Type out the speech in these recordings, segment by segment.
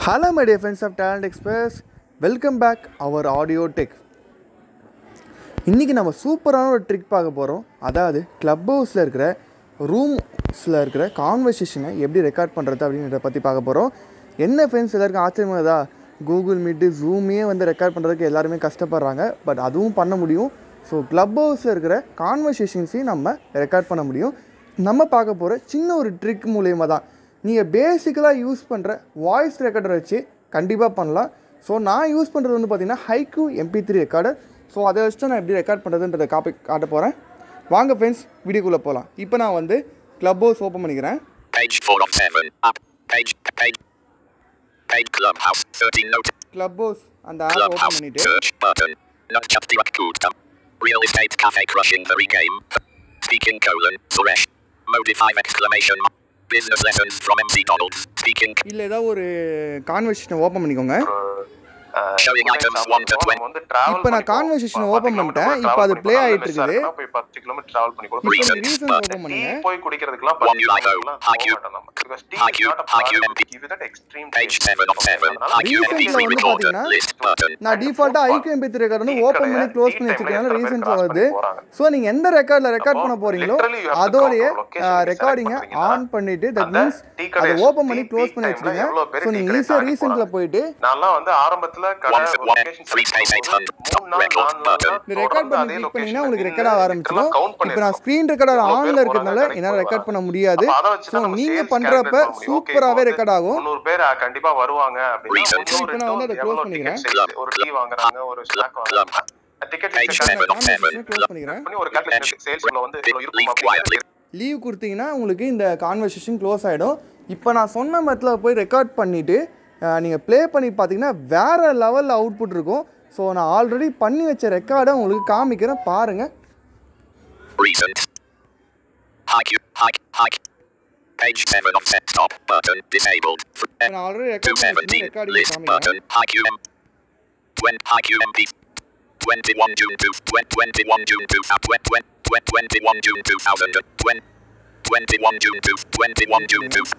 Hello, my dear friends of Talent Express. Welcome back our audio tech. இன்றைக்கி நம்ம சூப்பரான ஒரு ட்ரிக் பார்க்க போகிறோம் அதாவது க்ளப் ஹவுஸில் இருக்கிற ரூம்ஸில் இருக்கிற கான்வர்சேஷனை எப்படி ரெக்கார்ட் பண்ணுறது அப்படின்றத பற்றி பார்க்க போகிறோம் என்ன ஃப்ரெண்ட்ஸ் எல்லாருக்கும் ஆச்சரியமாதா கூகுள் மீட்டு ஜூமே வந்து ரெக்கார்ட் பண்ணுறதுக்கு எல்லாருமே கஷ்டப்படுறாங்க பட் அதுவும் பண்ண முடியும் ஸோ க்ளப் ஹவுஸில் இருக்கிற கான்வர்சேஷன்ஸையும் நம்ம ரெக்கார்ட் பண்ண முடியும் நம்ம பார்க்க போகிற சின்ன ஒரு ட்ரிக் மூலயமா தான் நீங்கள் பேசிக்கலாக யூஸ் பண்ணுற வாய்ஸ் ரெக்கார்டர் வச்சு கண்டிப்பாக பண்ணலாம் ஸோ நான் யூஸ் பண்ணுறது வந்து பார்த்தீங்கன்னா HiQ MP three recorder so அதை வச்சு தான் நான் எப்படி ரெக்கார்ட் பண்ணுறதுன்றதை காப்பி காட்ட போகிறேன் வாங்க ஃப்ரெண்ட்ஸ் வீடியோக்குள்ளே போகலாம் இப்போ நான் வந்து க்ளப் ஹவுஸ் ஓப்பன் பண்ணிக்கிறேன் Page 4 of 7. Up. Page. Page. Page Clubhouse. 13 note. Clubhouse அந்த ஆப் ஓப்பன் Clubhouse. பண்ணிவிட்டு Search button. Not just the Rakut. Real estate cafe crushing the regame. Speaking colon. Suresh. Modify exclamation mark. Business lessons from MC Donalds. Speaking. இல்லை ஏதாவது ஒரு கான்வர்சேஷனை open பண்ணிக்கோங்க Showing items one to twenty. இப்ப நான் conversation open பண்ணிட்டேன். இப்ப அது play ஆயிட்டு இருக்குது. போய் 10 கிலோமீட்டர் டிராவல் பண்ணி கூட இப்போ Reason. நீங்கள் ரீசன் but- ஓப்பன் பண்ணுங்க டீ போய் குடிக்கிறதுக்குலாம் One 10 you like, கிலோமீட்டர்லாம் oh, போக IQ. மாட்டோம் நம்ம. Because tea is IQ, not a IQ, product. MP. Give it that extreme Page taste. 7 of 7. அதனால IQ Recently MP3 வந்து recorder. பாத்தீங்கன்னா, List button. நான் டிஃபால்ட்டாக ஐக்கியம் எம்பி த்ரீ ரெக்கார்டு வந்து ஓப்பன் பண்ணி க்ளோஸ் பண்ணி வச்சுருக்கனால ரீசன்ஸ் வருது ஸோ நீங்கள் எந்த ரெக்கார்டில் ரெக்கார்ட் பண்ண போகிறீங்களோ literally you have to அதோடைய count your location நீங்க ரெக்கார்டிங்கை select பண்றீங்கன்னா, ஆன் பண்ணிட்டு தட் அந்த மீன்ஸ் tea கடை அதை ஓப்பன் பண்ணி tea க்ளோஸ் peak பண்ணி timeல வச்சுருங்க எவ்வளவு பேர் ஸோ tea நீங்கள் கடை ஈஸியாக தாண்டி ரீசெண்டில் போறாங்க. போயிட்டு நான்லாம் வந்து ஆரம்பத்துல கடை One for ஒரு one, location three select space பண்ணும்போது 800, மூணு நாள், record நாலு நாள் button. இந்த ரெக்கார்ட் தொடர்ந்து பண்ணி அதே கிளிக் பண்ணிங்கன்னா location உங்களுக்கு நின்னு ரெக்கார்ட் ஆக இதுக்கெல்லாம் ஆரம்பிச்சிடும் count இப்போ நான் பண்ணிருக்கோம். ஸ்க்ரீன் ரெக்கார்டர் இவ்வளவு ஆனில் பேர் இருக்கிறதுனால போறாங்க, என்னால் கடைக்கு ரெக்கார்ட் பண்ண போறாங்க. முடியாது அப்ப அதை வச்சு ஸோ தான் நம்ம நீங்கள் sales பண்ணுறப்ப calculate பண்ண முடியும். Okay, சூப்பராகவே இப்போ ரெக்கார்ட் ஆகும் முந்நூறு பேர் அஹ், கண்டிப்பா வருவாங்க அப்படின்னா Reason. முந்நூறு இப்போ நான் வந்து அதை into close எவ்வளவு பண்ணிக்கிறேன். ticket sales? ஒரு டீ வாங்குறாங்க ஒரு ஸ்நாக் வாங்குறாங்க ticket Page list seven of seven. Close பண்ணிக்கிறேன் பண்ணி ஒரு கால்குலேஷன் சேல்ஸ் வந்து இவ்வளவு இருக்கும் Leave quietly. லீவ் கொடுத்தீங்கன்னா உங்களுக்கு இந்த கான்வர்சேஷன் க்ளோஸ் ஆகிடும் இப்போ நான் சொன்ன மெத்தில் போய் ரெக்கார்ட் பண்ணிவிட்டு நீங்கள் ப்ளே பண்ணி பார்த்தீங்கன்னா வேறு லெவலில் அவுட்புட் இருக்கும் ஸோ நான் ஆல்ரெடி பண்ணி வச்ச ரெக்கார்டை உங்களுக்கு காமிக்கிறேன் பாருங்கள் Recent. IQ. IQ. IQ. Page 7 of set stop button disabled. நான் ஆல்ரெடி ரெக்கார்ட் பண்ணி 217 ரெக்கார்டிங் list காமிக்கிறேன் button. IQM. 20 IQMP. 21 June 2 21 June 2 21 21 June 2000 20 21 June 2 21 June 2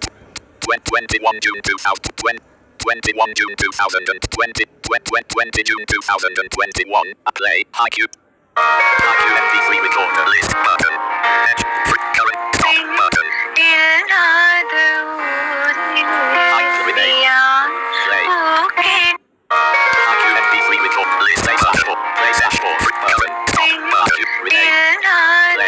21 June 2000 21 June 2020 20 June 2021 play IQ IQ MP3 recorder list button Edge current top button இல்லாத ஊரில் play IQ MP3 record list play slash 4 play slash 4 button top IQ rename இல்லாத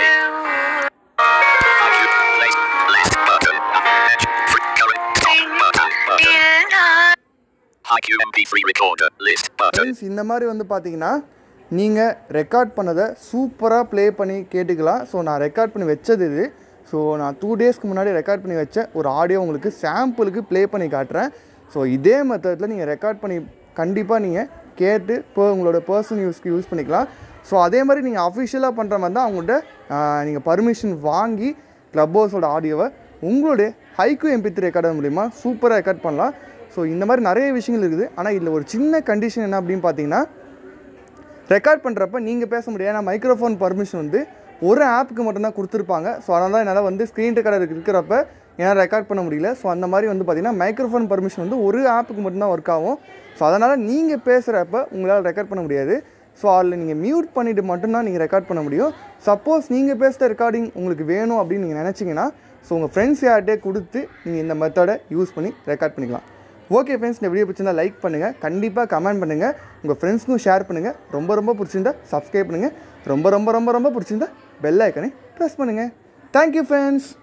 IQ play list button Edge current top button button இல்லாத IQ MP3 recorder list button friends இந்த மாதிரி வந்து பார்த்தீங்கன்னா நீங்கள் record பண்ணதை சூப்பராக ப்ளே பண்ணி கேட்டுக்கலாம் ஸோ நான் ரெக்கார்ட் பண்ணி வச்சது இது ஸோ நான் டூ டேஸ்க்கு முன்னாடி ரெக்கார்ட் பண்ணி வச்ச ஒரு ஆடியோ உங்களுக்கு சாம்பிளுக்கு ப்ளே பண்ணி காட்டுறேன் ஸோ இதே மெத்தடில் நீங்கள் ரெக்கார்ட் பண்ணி கண்டிப்பாக நீங்கள் கேட்டு இப்போ உங்களோட பர்சனல் யூஸ்க்கு யூஸ் பண்ணிக்கலாம் ஸோ அதே மாதிரி நீங்கள் அஃபிஷியலாக பண்ணுற மாதிரி தான் அவங்கள்ட்ட நீங்கள் பர்மிஷன் வாங்கி க்ளப் ஹவுஸோட ஆடியோவை உங்களுடைய ஹைக்கு எம்பி த்ரீ ரெக்கார்டர் மூலிமா சூப்பராக ரெக்கார்ட் பண்ணலாம் ஸோ இந்த மாதிரி நிறைய விஷயங்கள் இருக்குது ஆனால் இதில் ஒரு சின்ன கண்டிஷன் என்ன அப்படின்னு பார்த்தீங்கன்னா ரெக்கார்ட் பண்ணுறப்ப நீங்கள் பேச முடியாது ஏன்னா மைக்ரோஃபோன் பர்மிஷன் வந்து ஒரு ஆப்புக்கு மட்டும்தான் கொடுத்துருப்பாங்க ஸோ அதனால தான் என்னால் வந்து ஸ்க்ரீன் ரெக்கார்டர் இருக்கிறப்ப என்னால் ரெக்கார்ட் பண்ண முடியல ஸோ அந்த மாதிரி வந்து பார்த்தீங்கன்னா மைக்ரோஃபோன் பர்மிஷன் வந்து ஒரு ஆப்புக்கு மட்டும்தான் ஒர்க் ஆகும் ஸோ அதனால் நீங்கள் பேசுகிறப்ப உங்களால் ரெக்கார்ட் பண்ண முடியாது ஸோ அதில் நீங்கள் மியூட் பண்ணிவிட்டு மட்டும்தான் நீங்கள் ரெக்கார்ட் பண்ண முடியும் சப்போஸ் நீங்கள் பேசுகிற ரெக்கார்டிங் உங்களுக்கு வேணும் அப்படின்னு நீங்கள் நினச்சிங்கன்னா ஸோ உங்கள் ஃப்ரெண்ட்ஸ் யார்கிட்டே கொடுத்து நீங்கள் இந்த மெத்தடை யூஸ் பண்ணி ரெக்கார்ட் பண்ணிக்கலாம் ஓகே ஃப்ரெண்ட்ஸ் இந்த வீடியோ பிடிச்சிருந்தா லைக் பண்ணுங்கள் கண்டிப்பாக கமெண்ட் பண்ணுங்கள் உங்கள் ஃப்ரெண்ட்ஸ்க்கும் ஷேர் பண்ணுங்கள் ரொம்ப ரொம்ப பிடிச்சிருந்தா சப்ஸ்கிரைப் பண்ணுங்கள் ரொம்ப ரொம்ப ரொம்ப ரொம்ப பிடிச்சிருந்தா பெல் ஐக்கனை ப்ரெஸ் பண்ணுங்கள் தேங்க்யூ ஃப்ரெண்ட்ஸ்